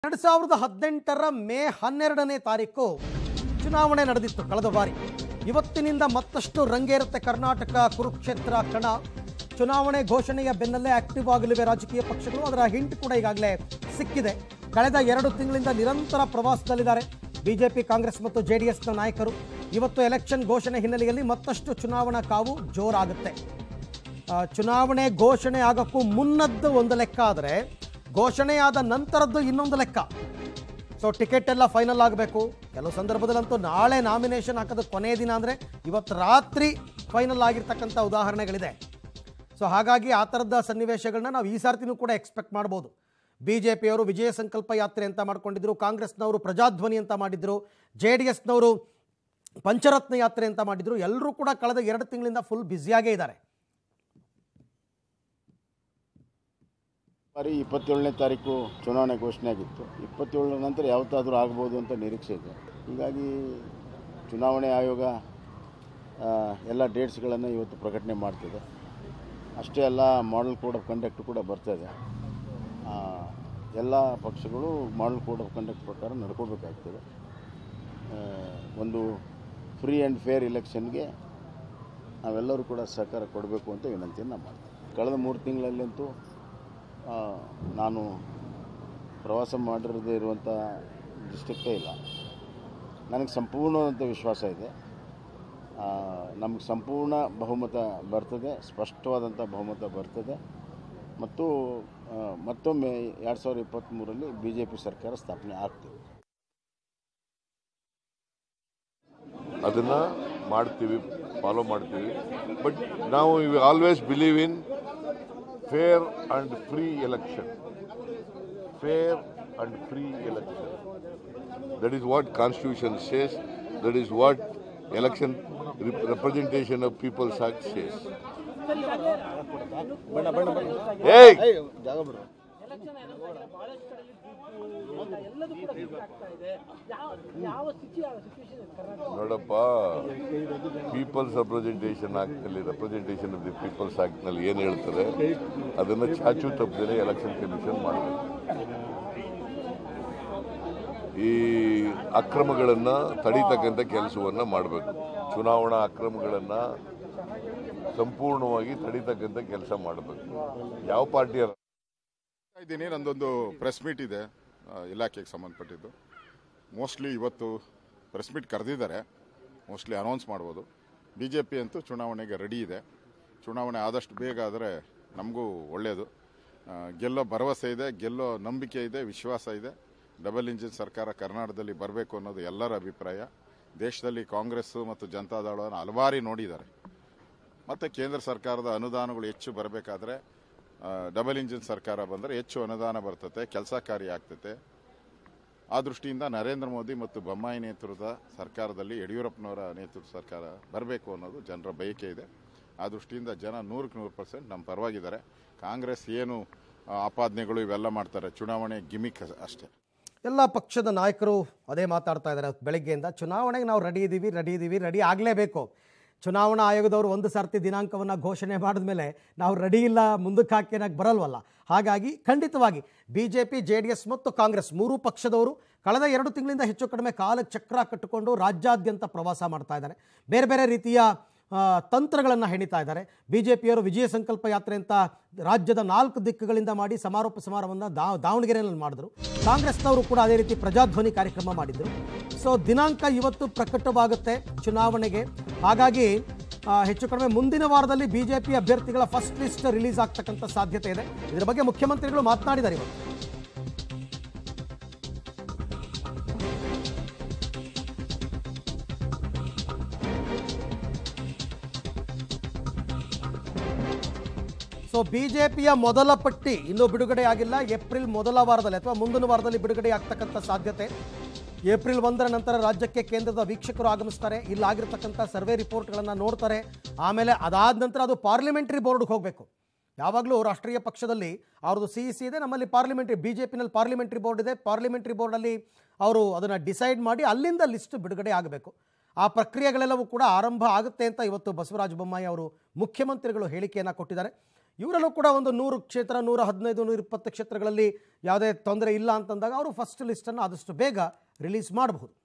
ಎರಡು ಸಾವಿರದ ಹದಿನೆಂಟರ ಮೇ ಹನ್ನೆರಡನೇ ತಾರೀಕು ಚುನಾವಣೆ ನಡೆದಿತ್ತು ಕಳೆದ ಬಾರಿ ಇವತ್ತಿನಿಂದ ಮತ್ತಷ್ಟು ರಂಗೇರುತ್ತೆ ಕರ್ನಾಟಕ ಕುರುಕ್ಷೇತ್ರ ಕಣ ಚುನಾವಣೆ ಘೋಷಣೆಯ ಬೆನ್ನಲ್ಲೇ ಆಕ್ಟಿವ್ ಆಗಲಿವೆ ರಾಜಕೀಯ ಪಕ್ಷಗಳು ಅದರ ಹಿಂಟ್ ಕೂಡ ಈಗಾಗಲೇ ಸಿಕ್ಕಿದೆ ಕಳೆದ ಎರಡು ತಿಂಗಳಿಂದ ನಿರಂತರ ಪ್ರವಾಸದಲ್ಲಿದ್ದಾರೆ ಬಿಜೆಪಿ ಕಾಂಗ್ರೆಸ್ ಮತ್ತು ಜೆಡಿಎಸ್ನ ನಾಯಕರು ಇವತ್ತು ಎಲೆಕ್ಷನ್ ಘೋಷಣೆ ಹಿನ್ನೆಲೆಯಲ್ಲಿ ಮತ್ತಷ್ಟು ಚುನಾವಣಾ ಕಾವು ಜೋರಾಗುತ್ತೆ ಆ, ಚುನಾವಣೆ ಘೋಷಣೆ ಆಗೋಕ್ಕೂ ಮುನ್ನದ್ದು ಒಂದು ಲೆಕ್ಕ ಆದರೆ ಘೋಷಣೆಯಾದ ನಂತರದ್ದು ಇನ್ನೊಂದು ಲೆಕ್ಕ ಸೊ ಟಿಕೆಟ್ ಎಲ್ಲ ಫೈನಲ್ ಆಗಬೇಕು ಕೆಲವು ಸಂದರ್ಭದಲ್ಲಂತೂ ನಾಳೆ ನಾಮಿನೇಷನ್ ಹಾಕೋದು ಕೊನೆಯ ದಿನ ಅಂದರೆ ಇವತ್ತು ರಾತ್ರಿ ಫೈನಲ್ ಆಗಿರ್ತಕ್ಕಂಥ ಉದಾಹರಣೆಗಳಿದೆ ಸೊ ಹಾಗಾಗಿ ಆ ಥರದ ಸನ್ನಿವೇಶಗಳನ್ನ ನಾವು ಈ ಸಾರ್ತಿನೂ ಕೂಡ ಎಕ್ಸ್ಪೆಕ್ಟ್ ಮಾಡ್ಬೋದು ಬಿ ಜೆ ಪಿಯವರು ವಿಜಯ ಸಂಕಲ್ಪ ಯಾತ್ರೆ ಅಂತ ಮಾಡ್ಕೊಂಡಿದ್ರು ಕಾಂಗ್ರೆಸ್ನವರು ಪ್ರಜಾಧ್ವನಿ ಅಂತ ಮಾಡಿದ್ರು ಜೆ ಡಿ ಎಸ್ನವರು ಪಂಚರತ್ನ ಯಾತ್ರೆ ಅಂತ ಮಾಡಿದ್ರು ಎಲ್ಲರೂ ಕೂಡ ಕಳೆದ ಎರಡು ತಿಂಗಳಿಂದ ಫುಲ್ ಬ್ಯುಸಿಯಾಗೇ ಇದ್ದಾರೆ ಬಾರಿ ಇಪ್ಪತ್ತೇಳನೇ ತಾರೀಕು ಚುನಾವಣೆ ಘೋಷಣೆ ಆಗಿತ್ತು ಇಪ್ಪತ್ತೇಳರ ನಂತರ ಯಾವತ್ತಾದರೂ ಆಗ್ಬೋದು ಅಂತ ನಿರೀಕ್ಷೆ ಇದೆ ಹೀಗಾಗಿ ಚುನಾವಣೆ ಆಯೋಗ ಆ, ಎಲ್ಲ ಡೇಟ್ಸ್ಗಳನ್ನು ಇವತ್ತು ಪ್ರಕಟಣೆ ಮಾಡ್ತಿದೆ ಅಷ್ಟೇ ಅಲ್ಲ ಮಾಡಲ್ ಕೋಡ್ ಆಫ್ ಕಂಡಕ್ಟ್ ಕೂಡ ಬರ್ತಾಯಿದೆ ಎಲ್ಲ ಪಕ್ಷಗಳು ಮಾಡಲ್ ಕೋಡ್ ಆಫ್ ಕಂಡಕ್ಟ್ ಪ್ರಕಾರ ನಡ್ಕೋಬೇಕಾಗ್ತದೆ ಆ, ಒಂದು ಫ್ರೀ ಆ್ಯಂಡ್ ಫೇರ್ ಇಲೆಕ್ಷನ್ಗೆ ನಾವೆಲ್ಲರೂ ಕೂಡ ಸಹಕಾರ ಕೊಡಬೇಕು ಅಂತ ವಿನಂತಿಯನ್ನು ಮಾಡ್ತೀವಿ ಕಳೆದ ಮೂರು ತಿಂಗಳಲ್ಲಂತೂ ಆ, ನಾನು ಪ್ರವಾಸ ಮಾಡಿರದೇ ಇರುವಂಥ ಡಿಸ್ಟ್ರಿಕ್ಟೇ ಇಲ್ಲ ನನಗೆ ಸಂಪೂರ್ಣವಾದಂಥ ವಿಶ್ವಾಸ ಇದೆ ಆ, ನಮಗೆ ಸಂಪೂರ್ಣ ಬಹುಮತ ಬರ್ತದೆ ಸ್ಪಷ್ಟವಾದಂಥ ಬಹುಮತ ಬರ್ತದೆ ಮತ್ತು ಆ, ಮತ್ತೊಮ್ಮೆ ಎರಡು ಸಾವಿರದ ಇಪ್ಪತ್ತ್ಮೂರರಲ್ಲಿ ಬಿ ಜೆ ಪಿ ಸರ್ಕಾರ ಸ್ಥಾಪನೆ ಆಗ್ತದೆ ಅದನ್ನು ಮಾಡ್ತೀವಿ ಫಾಲೋ ಮಾಡ್ತೀವಿ ಬಟ್ ನಾವು we always believe in fair and free election fair and free election that is what constitution says that is what election representation of peoples act says ಏಯ್ ಜಾಗ ಬಿಡ್ರಿ ಎಲ್ಲದೂ ಕೂಡ shift ಆಗ್ತಾ ಇದೆ ಯಾವ ಯಾವ ಸ್ಥಿತಿ ಯಾವ ಸಿಚುವೇಶನ್ ಇದೆ ಕರ್ನಾಟಕ ನೋಡಪ್ಪ ಪೀಪಲ್ಸ್ ರೆಪ್ರೆಸೆಂಟೇಷನ್ ಆಕ್ಟ್ನಲ್ಲಿ ರೆಪ್ರೆಸೆಂಟೇಷನ್ ಆಫ್ ದಿ ಪೀಪಲ್ಸ್ ಆಕ್ಟ್ನಲ್ಲಿ ಏನು ಹೇಳ್ತಾರೆ ಅದನ್ನು ಚಾಚು ತಪ್ಪದೇ ಎಲೆಕ್ಷನ್ ಕಮಿಷನ್ ಮಾಡಬೇಕು ಈ ಅಕ್ರಮಗಳನ್ನು ತಡೀತಕ್ಕಂಥ ಕೆಲಸವನ್ನು ಮಾಡಬೇಕು ಚುನಾವಣಾ ಅಕ್ರಮಗಳನ್ನು ಸಂಪೂರ್ಣವಾಗಿ ತಡೀತಕ್ಕಂಥ ಕೆಲಸ ಮಾಡಬೇಕು ಯಾವ ಪಾರ್ಟಿಯ ಇದ್ದೀನಿ ನಂದೊಂದು ಪ್ರೆಸ್ ಮೀಟ್ ಇದೆ ಆ, ಇಲಾಖೆಗೆ ಸಂಬಂಧಪಟ್ಟಿದ್ದು ಮೋಸ್ಟ್ಲಿ ಇವತ್ತು ಪ್ರೆಸ್ ಮೀಟ್ ಕರೆದಿದ್ದಾರೆ ಮೋಸ್ಟ್ಲಿ ಅನೌನ್ಸ್ ಮಾಡ್ಬೋದು ಬಿ ಜೆ ಪಿ ಅಂತೂ ಚುನಾವಣೆಗೆ ರೆಡಿ ಇದೆ ಚುನಾವಣೆ ಆದಷ್ಟು ಬೇಗ ಆದರೆ ನಮಗೂ ಒಳ್ಳೆಯದು ಆ, ಗೆಲ್ಲೋ ಭರವಸೆ ಇದೆ ಗೆಲ್ಲೋ ನಂಬಿಕೆ ಇದೆ ವಿಶ್ವಾಸ ಇದೆ ಡಬಲ್ ಇಂಜಿನ್ ಸರ್ಕಾರ ಕರ್ನಾಟಕದಲ್ಲಿ ಬರಬೇಕು ಅನ್ನೋದು ಎಲ್ಲರ ಅಭಿಪ್ರಾಯ ದೇಶದಲ್ಲಿ ಕಾಂಗ್ರೆಸ್ಸು ಮತ್ತು ಜನತಾದಳವನ್ನು ಹಲವಾರಿ ನೋಡಿದ್ದಾರೆ ಮತ್ತು ಕೇಂದ್ರ ಸರ್ಕಾರದ ಅನುದಾನಗಳು ಹೆಚ್ಚು ಬರಬೇಕಾದ್ರೆ ಡಬಲ್ ಇಂಜಿನ್ ಸರ್ಕಾರ ಬಂದರೆ ಹೆಚ್ಚು ಅನುದಾನ ಬರ್ತತೆ ಕೆಲಸ ಕಾರ್ಯ ಆಗ್ತತೆ ಆ ದೃಷ್ಟಿಯಿಂದ ನರೇಂದ್ರ ಮೋದಿ ಮತ್ತು ಬೊಮ್ಮಾಯಿ ನೇತೃತ್ವದ ಸರ್ಕಾರದಲ್ಲಿ ಯಡಿಯೂರಪ್ಪನವರ ನೇತೃತ್ವ ಸರ್ಕಾರ ಬರಬೇಕು ಅನ್ನೋದು ಜನರ ಬಯಕೆ ಇದೆ ಆ ದೃಷ್ಟಿಯಿಂದ ಜನ ನೂರಕ್ಕೆ ನೂರು ಪರ್ಸೆಂಟ್ ನಮ್ಮ ಪರವಾಗಿದ್ದಾರೆ ಕಾಂಗ್ರೆಸ್ ಏನು ಆ, ಆಪಾದನೆಗಳು ಇವೆಲ್ಲ ಮಾಡ್ತಾರೆ ಚುನಾವಣೆ ಗಿಮಿಕ್ ಅಷ್ಟೇ ಎಲ್ಲ ಪಕ್ಷದ ನಾಯಕರು ಅದೇ ಮಾತಾಡ್ತಾ ಇದ್ದಾರೆ ಬೆಳಗ್ಗೆಯಿಂದ ಚುನಾವಣೆಗೆ ನಾವು ರೆಡಿ ಇದ್ದೀವಿ ರೆಡಿ ಇದ್ದೀವಿ ರೆಡಿ ಆಗಲೇಬೇಕು ಚುನಾವಣಾ ಆಯೋಗದವರು ಒಂದು ಸರ್ತಿ ದಿನಾಂಕವನ್ನು ಘೋಷಣೆ ಮಾಡಿದ್ಮೇಲೆ ನಾವು ರೆಡಿ ಇಲ್ಲ ಮುಂದಕ್ಕೆ ಹಾಕೇನಾಗಿ ಬರಲ್ವಲ್ಲ ಹಾಗಾಗಿ ಖಂಡಿತವಾಗಿ B J P J D S ಮತ್ತು ಕಾಂಗ್ರೆಸ್ ಮೂರೂ ಪಕ್ಷದವರು ಕಳೆದ ಎರಡು ತಿಂಗಳಿಂದ ಹೆಚ್ಚು ಕಡಿಮೆ ಕಾಲಕ್ಕೆ ಚಕ್ರ ಕಟ್ಟಿಕೊಂಡು ರಾಜ್ಯಾದ್ಯಂತ ಪ್ರವಾಸ ಮಾಡ್ತಾ ಇದ್ದಾರೆ ಬೇರೆ ಬೇರೆ ರೀತಿಯ ತಂತ್ರಗಳನ್ನು ಹೆಣಿತಾ ಇದ್ದಾರೆ ಬಿ ಜೆ ಪಿಯವರು ವಿಜಯ ಸಂಕಲ್ಪ ಯಾತ್ರೆ ಅಂತ ರಾಜ್ಯದ ನಾಲ್ಕು ದಿಕ್ಕುಗಳಿಂದ ಮಾಡಿ ಸಮಾರೋಪ ಸಮಾರಂಭವನ್ನು ದಾ ದಾವಣಗೆರೆಯಲ್ಲಿ ಮಾಡಿದ್ರು ಕಾಂಗ್ರೆಸ್ನವರು ಕೂಡ ಅದೇ ರೀತಿ ಪ್ರಜಾಧ್ವನಿ ಕಾರ್ಯಕ್ರಮ ಮಾಡಿದ್ರು ಸೊ ದಿನಾಂಕ ಇವತ್ತು ಪ್ರಕಟವಾಗುತ್ತೆ ಚುನಾವಣೆಗೆ ಹಾಗಾಗಿ ಆ, ಹೆಚ್ಚು ಕಡಿಮೆ ಮುಂದಿನ ವಾರದಲ್ಲಿ ಬಿ ಜೆ ಪಿ ಅಭ್ಯರ್ಥಿಗಳ ಫಸ್ಟ್ ಲಿಸ್ಟ್ ರಿಲೀಸ್ ಆಗ್ತಕ್ಕಂಥ ಸಾಧ್ಯತೆ ಇದೆ ಇದರ ಬಗ್ಗೆ ಮುಖ್ಯಮಂತ್ರಿಗಳು ಮಾತನಾಡಿದ್ದಾರೆ ಇವತ್ತು ಸೊ ಬಿಜೆಪಿಯ ಮೊದಲ ಪಟ್ಟಿ ಇನ್ನೂ ಬಿಡುಗಡೆ ಆಗಿಲ್ಲ ಏಪ್ರಿಲ್ ಮೊದಲ ವಾರದಲ್ಲಿ ಅಥವಾ ಮುಂದಿನ ವಾರದಲ್ಲಿ ಬಿಡುಗಡೆ ಆಗ್ತಕ್ಕಂಥ ಸಾಧ್ಯತೆ ಏಪ್ರಿಲ್ ಒಂದರ ನಂತರ ರಾಜ್ಯಕ್ಕೆ ಕೇಂದ್ರದ ವೀಕ್ಷಕರು ಆಗಮಿಸ್ತಾರೆ ಇಲ್ಲಾಗಿರ್ತಕ್ಕಂಥ ಸರ್ವೆ ರಿಪೋರ್ಟ್ಗಳನ್ನು ನೋಡ್ತಾರೆ ಆಮೇಲೆ ಅದಾದ ನಂತರ ಅದು ಪಾರ್ಲಿಮೆಂಟ್ರಿ ಬೋರ್ಡ್ಗೆ ಹೋಗಬೇಕು ಯಾವಾಗಲೂ ರಾಷ್ಟ್ರೀಯ ಪಕ್ಷದಲ್ಲಿ ಅವ್ರದ್ದು ಸಿ ಸಿ ಇದೆ ನಮ್ಮಲ್ಲಿ ಪಾರ್ಲಿಮೆಂಟ್ರಿ ಬಿ ಜೆ ಪಿನಲ್ಲಿ ಪಾರ್ಲಿಮೆಂಟ್ರಿ ಬೋರ್ಡ್ ಇದೆ ಪಾರ್ಲಿಮೆಂಟ್ರಿ ಬೋರ್ಡಲ್ಲಿ ಅವರು ಅದನ್ನು ಡಿಸೈಡ್ ಮಾಡಿ ಅಲ್ಲಿಂದ ಲಿಸ್ಟ್ ಬಿಡುಗಡೆ ಆಗಬೇಕು ಆ ಪ್ರಕ್ರಿಯೆಗಳೆಲ್ಲವೂ ಕೂಡ ಆರಂಭ ಆಗುತ್ತೆ ಅಂತ ಇವತ್ತು ಬಸವರಾಜ ಬೊಮ್ಮಾಯಿ ಅವರು ಮುಖ್ಯಮಂತ್ರಿಗಳು ಹೇಳಿಕೆಯನ್ನು ಕೊಟ್ಟಿದ್ದಾರೆ ಇವರಲ್ಲೂ ಕೂಡ ಒಂದು ನೂರು ಕ್ಷೇತ್ರ ನೂರ ಹದಿನೈದು ನೂರ ಇಪ್ಪತ್ತು ಕ್ಷೇತ್ರಗಳಲ್ಲಿ ಯಾವುದೇ ತೊಂದರೆ ಇಲ್ಲ ಅಂತಂದಾಗ ಅವರು ಫಸ್ಟ್ ಲಿಸ್ಟನ್ನು ಆದಷ್ಟು ಬೇಗ ರಿಲೀಸ್ ಮಾಡಬಹುದು